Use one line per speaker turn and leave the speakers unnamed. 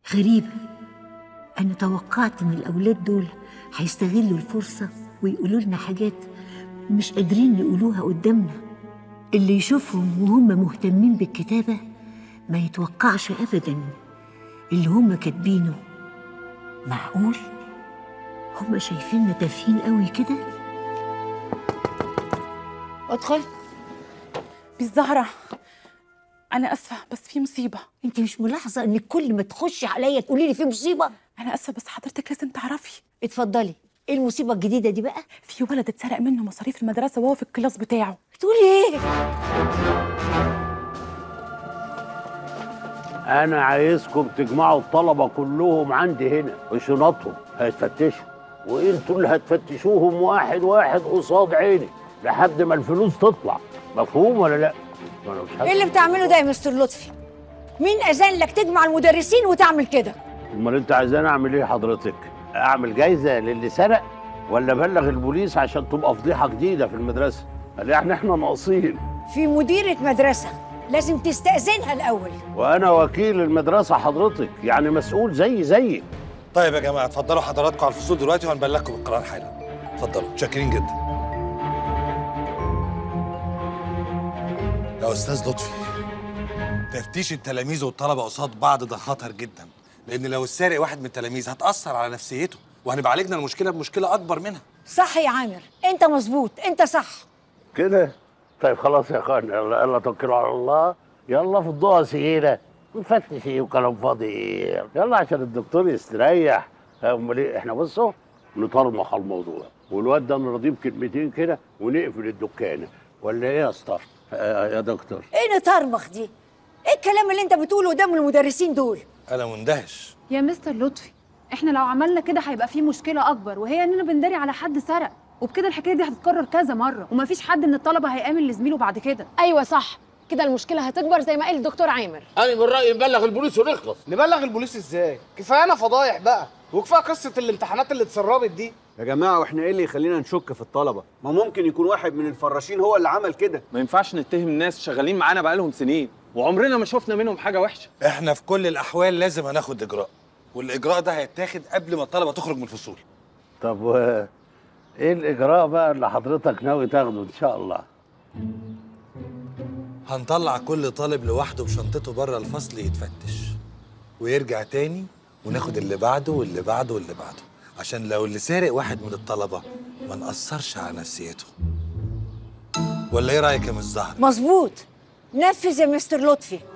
غريبة أنا توقعت إن الأولاد دول هيستغلوا الفرصة ويقولوا لنا حاجات مش قادرين يقولوها قدامنا اللي يشوفهم وهم مهتمين بالكتابة ما يتوقعش أبدا اللي هم كاتبينه معقول هم شايفيننا تافهين قوي كده
ادخل
بالزهرة أنا آسفة بس في مصيبة
انت مش ملاحظة انك كل ما تخشي عليا تقولي لي في مصيبة
أنا آسفة بس حضرتك لازم تعرفي
اتفضلي ايه المصيبة الجديدة دي بقى
في ولد اتسرق منه مصاريف المدرسة وهو في الكلاس بتاعه
بتقولي ايه
انا عايزكم تجمعوا الطلبه كلهم عندي هنا وشنطهم هيتفتشوا وانتوا اللي هتفتشوهم واحد واحد قصاد عيني لحد ما الفلوس تطلع مفهوم ولا لا ما أنا مش
ايه اللي بتعمله ده يا مستر لطفي مين اذن لك تجمع المدرسين وتعمل كده
امال انت عايزاني اعمل ايه حضرتك اعمل جايزه للي سرق ولا ابلغ البوليس عشان تبقى فضيحه جديده في المدرسه قال يعني احنا ناقصين
في مديرة مدرسة لازم تستأذنها الأول
وانا وكيل المدرسه حضرتك يعني مسؤول زي زيك
طيب يا جماعه اتفضلوا حضراتكم على الفصول دلوقتي وهنبلغكم بالقرار حالا اتفضلوا متشكرين جدا يا استاذ لطفي تفتيش التلاميذ والطلبه قصاد بعض ده خطر جدا لان لو السارق واحد من التلاميذ هتاثر على نفسيته وهنبقى عالجنا المشكله بمشكله اكبر منها
صح يا عامر انت مظبوط انت صح
كده طيب خلاص يا اخوان يلا يلا توكلوا على الله يلا في الضوء سيره نفتش ايه وكلام فاضي ايه يلا عشان الدكتور يستريح امال ايه احنا بصوا نطرمخ على الموضوع والواد ده نرضيه بكلمتين كده ونقفل الدكانه ولا ايه يا اسطى آه يا دكتور
ايه نطرمخ دي ايه الكلام اللي انت بتقوله قدام المدرسين دول
انا مندهش
يا مستر لطفي احنا لو عملنا كده هيبقى في مشكله اكبر وهي اننا بنداري على حد سرق وبكده الحكايه دي هتتكرر كذا مره ومفيش حد من الطلبه هيامن لزميله بعد كده
ايوه صح كده المشكله هتكبر زي ما قال الدكتور عامر
انا من رايي نبلغ البوليس ونخلص
نبلغ البوليس ازاي؟ كفايانا فضايح بقى وكفايه قصه الامتحانات اللي اتسربت دي
يا جماعة واحنا ايه اللي يخلينا نشك في الطلبة؟ ما ممكن يكون واحد من الفراشين هو اللي عمل كده
ما ينفعش نتهم ناس شغالين معانا بقالهم سنين وعمرنا ما شفنا منهم حاجه وحشه
احنا في كل الاحوال لازم هناخد اجراء والاجراء ده هيتاخد قبل ما الطلبه تخرج من الفصول
طب و ايه الاجراء بقى اللي حضرتك ناوي تاخده ان شاء الله
هنطلع كل طالب لوحده بشنطته بره الفصل يتفتش ويرجع تاني وناخد اللي بعده واللي بعده واللي بعده عشان لو اللي سارق واحد من الطلبه ما نأثرش على نفسيته ولا ايه رايك يا مس زهر
مظبوط نفذ يا مستر لطفي